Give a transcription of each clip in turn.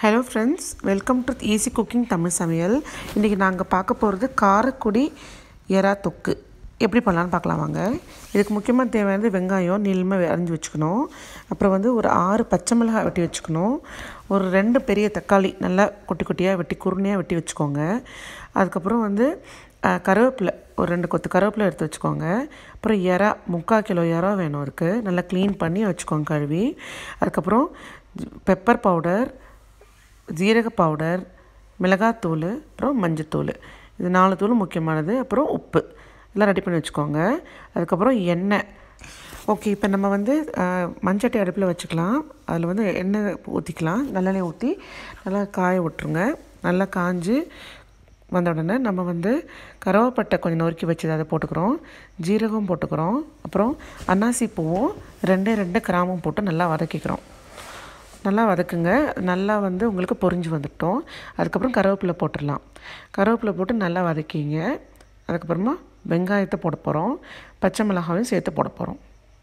hello friends welcome to easy cooking Tamil சமையல் இன்றைக்கி நாங்கள் பார்க்க போகிறது காரக்குடி எறா தொக்கு எப்படி பண்ணலான்னு பார்க்கலாம் வாங்க இதுக்கு முக்கியமாக தேவையானது வெங்காயம் நீளமாக அரிஞ்சு வச்சுக்கணும் அப்புறம் வந்து ஒரு ஆறு பச்சை மிளகாய் வெட்டி வச்சுக்கணும் ஒரு ரெண்டு பெரிய தக்காளி நல்லா குட்டி குட்டியாக வெட்டி குருணையாக வெட்டி வச்சுக்கோங்க அதுக்கப்புறம் வந்து அஹ், கருவேப்பிலை ஒரு ரெண்டு கொத்து கருவேப்பிலை எடுத்து வச்சுக்கோங்க அப்புறம் எறா முக்கால் கிலோ எறா வேணும் இருக்குது நல்லா க்ளீன் பண்ணி வச்சுக்கோங்க கழுவி அதுக்கப்புறம் பெப்பர் பவுடர் ஜீரக பவுடர் மிளகாத்தூள் அப்புறம் மஞ்சத்தூள் இது நாலு தூள் முக்கியமானது அப்புறம் உப்பு எல்லாம் ரெடி பண்ணி வச்சுக்கோங்க அதுக்கப்புறம் எண்ணெய் ஓகே இப்போ நம்ம வந்து அஹ், மண்சட்டி அடுப்பில் வச்சுக்கலாம் அதில் வந்து எண்ணெய் ஊற்றிக்கலாம் நல்லெண்ணெய் ஊற்றி நல்லா காய விட்டுருங்க நல்லா காஞ்சு வந்த உடனே நம்ம வந்து கருவேப்பட்டை கொஞ்சம் நொறுக்கி வச்சது அதை போட்டுக்கிறோம் ஜீரகம் போட்டுக்கிறோம் அப்புறம் அன்னாசி பூவும் ரெண்டே ரெண்டு கிராமும் போட்டு நல்லா வதக்கிக்கிறோம் நல்லா வதக்குங்க நல்லா வந்து உங்களுக்கு பொரிஞ்சு வந்துட்டோம் அதுக்கப்புறம் கருவேப்பிலை போட்டுடலாம் கருவேப்பிலை போட்டு நல்லா வதக்கிங்க அதுக்கப்புறமா வெங்காயத்தை போட போகிறோம் பச்சை மிளகாயும் சேர்த்து போட போகிறோம்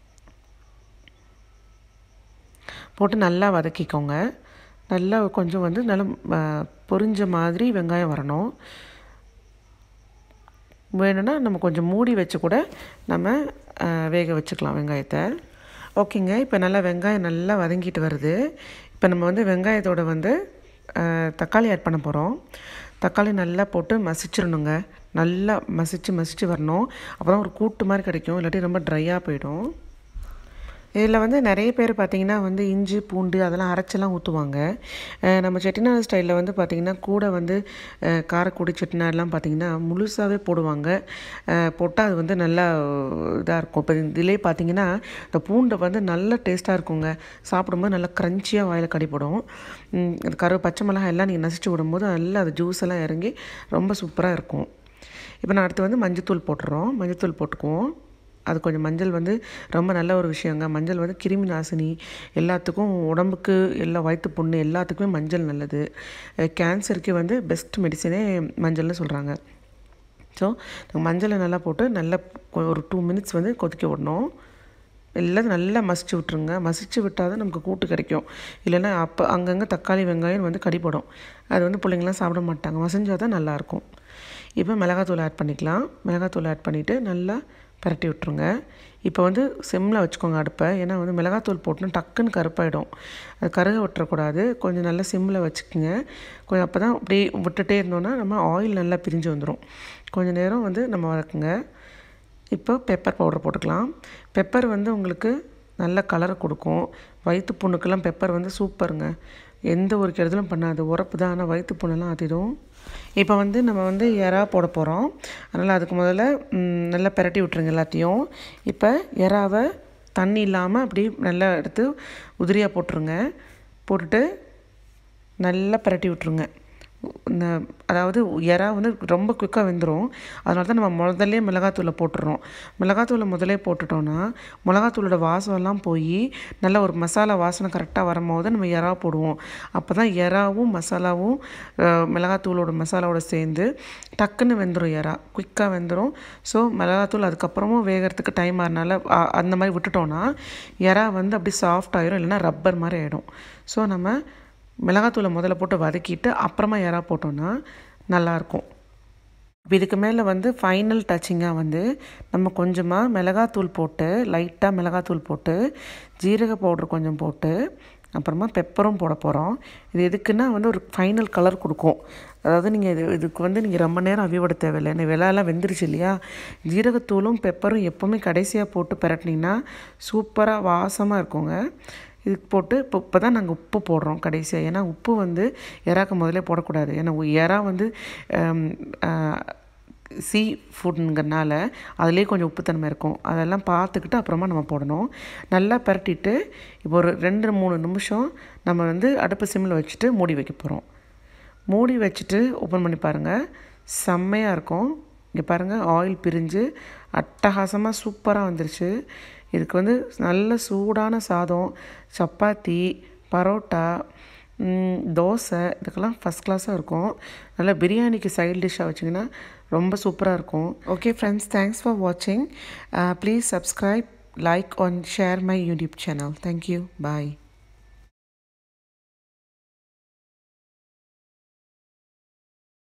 போட்டு நல்லா வதக்கிக்கோங்க நல்லா கொஞ்சம் வந்து நல்லா ஆ, பொரிஞ்ச மாதிரி வெங்காயம் வரணும் வேணும்னா நம்ம கொஞ்சம் மூடி வச்சு கூட நம்ம ஆ, வேக வச்சுக்கலாம் வெங்காயத்தை ஓகேங்க இப்போ நல்லா வெங்காயம் நல்லா வதங்கிட்டு வருது இப்போ நம்ம வந்து வெங்காயத்தோட வந்து ஆ, தக்காளி ஆட் பண்ண போகிறோம் தக்காளி நல்லா போட்டு மசிச்சிடணுங்க நல்லா மசிச்சு மசிச்சு வரணும் அப்புறம் ஒரு கூட்டு மாதிரி கிடைக்கும் இல்லாட்டி ரொம்ப ட்ரையாக போயிடும் இதில் வந்து நிறைய பேர் பார்த்திங்கன்னா வந்து இஞ்சி பூண்டு அதெல்லாம் அரைச்செல்லாம் ஊற்றுவாங்க அஹ் நம்ம செட்டிநாடு ஸ்டைலில் வந்து பார்த்திங்கன்னா கூட வந்து அஹ் காரக்குடி செட்டிநாடுலாம் பார்த்திங்கன்னா முழுசாகவே போடுவாங்க போட்டால் அது வந்து நல்லா இதாக இருக்கும் இப்போ இதிலே பார்த்திங்கன்னா இந்த பூண்டை வந்து நல்ல டேஸ்ட்டாக இருக்குங்க சாப்பிடும்போது நல்லா க்ரன்ச்சியாக வாயில் கடிப்படும் உம், இந்த கரு பச்சை மிளகாய் எல்லாம் நீங்கள் நசிச்சு விடும்போது நல்லா அது ஜூஸ் எல்லாம் இறங்கி ரொம்ப சூப்பராக இருக்கும் இப்போ நான் அடுத்து வந்து மஞ்சத்தூள் போட்டுறோம் மஞ்சத்தூள் போட்டுக்குவோம் அது கொஞ்சம் மஞ்சள் வந்து ரொம்ப நல்ல ஒரு விஷயங்க மஞ்சள் வந்து கிருமி நாசினி எல்லாத்துக்கும் உடம்புக்கு எல்லா வயிற்று புண்ணு எல்லாத்துக்குமே மஞ்சள் நல்லது அஹ் கேன்சருக்கு வந்து பெஸ்ட் மெடிசனே மஞ்சள்னு சொல்கிறாங்க ஸோ மஞ்சளை நல்லா போட்டு நல்லா கொ- ஒரு டூ மினிட்ஸ் வந்து கொதிக்க விடணும் எல்லாத்தையும் நல்லா மசிச்சு விட்ருங்க மசிச்சு விட்டால் தான் நமக்கு கூட்டு கிடைக்கும் இல்லைன்னா அப்போ அங்கங்கே தக்காளி வெங்காயம் வந்து கடிப்படும் அது வந்து பிள்ளைங்களாம் சாப்பிட மாட்டாங்க மசிஞ்சால் தான் நல்லாயிருக்கும் இப்போ மிளகாத்தூள் ஆட் பண்ணிக்கலாம் மிளகாத்தூள் ஆட் பண்ணிவிட்டு நல்லா பிரட்டி விட்ருங்க இப்போ வந்து சிம்மில் வச்சுக்கோங்க அடுப்பை ஏன்னா வந்து மிளகாத்தூள் போட்டுனா டக்குன்னு கருப்பாயிடும் அது கருக விட்டுறக்கூடாது கொஞ்சம் நல்லா சிம்மில் வச்சுக்கோங்க கொஞ்சம் அப்போ தான் அப்படியே விட்டுட்டே இருந்தோன்னா நம்ம ஆயில் நல்லா பிரிஞ்சு வந்துடும் கொஞ்சம் நேரம் வந்து நம்ம வதக்குங்க இப்போ பெப்பர் பவுடர் போட்டுக்கலாம் பெப்பர் வந்து உங்களுக்கு நல்ல கலரை கொடுக்கும் வயிற்று புண்ணுக்கெல்லாம் பெப்பர் வந்து சூப்பருங்க எந்த ஒரு கெடுதலும் பண்ணாது உரப்பு தான் ஆனால் வயிற்று புண்ணெல்லாம் ஆற்றிடும் இப்போ வந்து நம்ம வந்து எறா போட போகிறோம் அதனால் அதுக்கு முதல்ல ம், நல்லா பிரட்டி விட்ருங்க எல்லாத்தையும் இப்போ எறாவை தண்ணி இல்லாமல் அப்படி நல்லா எடுத்து உதிரியாக போட்டுருங்க போட்டுட்டு நல்லா பிரட்டி விட்ருங்க இந்த அதாவது எறா வந்து ரொம்ப குயிக்காக வெந்துடும் அதனால தான் நம்ம முதல்லே மிளகாத்தூளை போட்டுடுறோம் மிளகாத்தூளை முதல்லே போட்டுட்டோன்னா மிளகாத்தூளோட வாசம் எல்லாம் போய் நல்ல ஒரு மசாலா வாசனை கரெக்டாக வரும்போது நம்ம எறா போடுவோம் அப்போ தான் எறாவும் மசாலாவும் அஹ், மிளகாத்தூளோட மசாலாவோட சேர்ந்து டக்குன்னு வெந்துடும் எறா குயிக்காக வெந்துடும் ஸோ மிளகாத்தூள் அதுக்கப்புறமும் வேகிறதுக்கு டைம் ஆகிறனால அ- அந்த மாதிரி விட்டுட்டோன்னா எறா வந்து அப்படி சாஃப்ட் ஆயிரும் இல்லைன்னா ரப்பர் மாதிரி ஆகிடும் ஸோ நம்ம மிளகாத்தூளை முதல்ல போட்டு வதக்கிட்டு அப்புறமா எறா போட்டோன்னா நல்லாயிருக்கும் இப்போ இதுக்கு மேலே வந்து ஃபைனல் டச்சிங்காக வந்து நம்ம கொஞ்சமாக மிளகாத்தூள் போட்டு லைட்டாக மிளகாத்தூள் போட்டு ஜீரக பவுடர் கொஞ்சம் போட்டு அப்புறமா பெப்பரும் போட போகிறோம் இது எதுக்குன்னா வந்து ஒரு ஃபைனல் கலர் கொடுக்கும் அதாவது நீங்கள் இது இதுக்கு வந்து நீங்கள் ரொம்ப நேரம் அவிவிட தேவையில்லை ஏன்னா விலையெல்லாம் வெந்துருச்சு இல்லையா ஜீரகத்தூளும் பெப்பரும் எப்போவுமே கடைசியாக போட்டு பிரட்டினீங்கன்னா சூப்பராக வாசமாக இருக்குங்க இதுக்கு போட்டு இப்போ இப்போ தான் நாங்கள் உப்பு போடுறோம் கடைசியாக ஏன்னா உப்பு வந்து எறாக்கு முதல்ல போடக்கூடாது ஏன்னா உ- எறா வந்து ஹம், ஆஹ், சீ ஃபுட்டுங்கிறனால அதுலேயே கொஞ்சம் உப்புத்தன்மை இருக்கும் அதெல்லாம் பார்த்துக்கிட்டு அப்புறமா நம்ம போடணும் நல்லா பரட்டிட்டு இப்போ ஒரு ரெண்டு மூணு நிமிஷம் நம்ம வந்து அடுப்பு சிம்மில் வச்சுட்டு மூடி வைக்க போகிறோம் மூடி வச்சுட்டு ஓப்பன் பண்ணி பாருங்கள் செம்மையாக இருக்கும் இங்கே பாருங்கள் ஆயில் பிரிஞ்சு அட்டகாசமாக சூப்பராக வந்துருச்சு இதுக்கு வந்து நல்ல சூடான சாதம் சப்பாத்தி பரோட்டா ம், தோசை இதுக்கெல்லாம் ஃபஸ்ட் கிளாஸாக இருக்கும் நல்லா பிரியாணிக்கு சைட் டிஷ்ஷாக வச்சிங்கன்னா ரொம்ப சூப்பராக இருக்கும் ஓகே ஃப்ரெண்ட்ஸ் தேங்க்ஸ் ஃபார் வாட்சிங் please subscribe like and share my YouTube channel thank you bye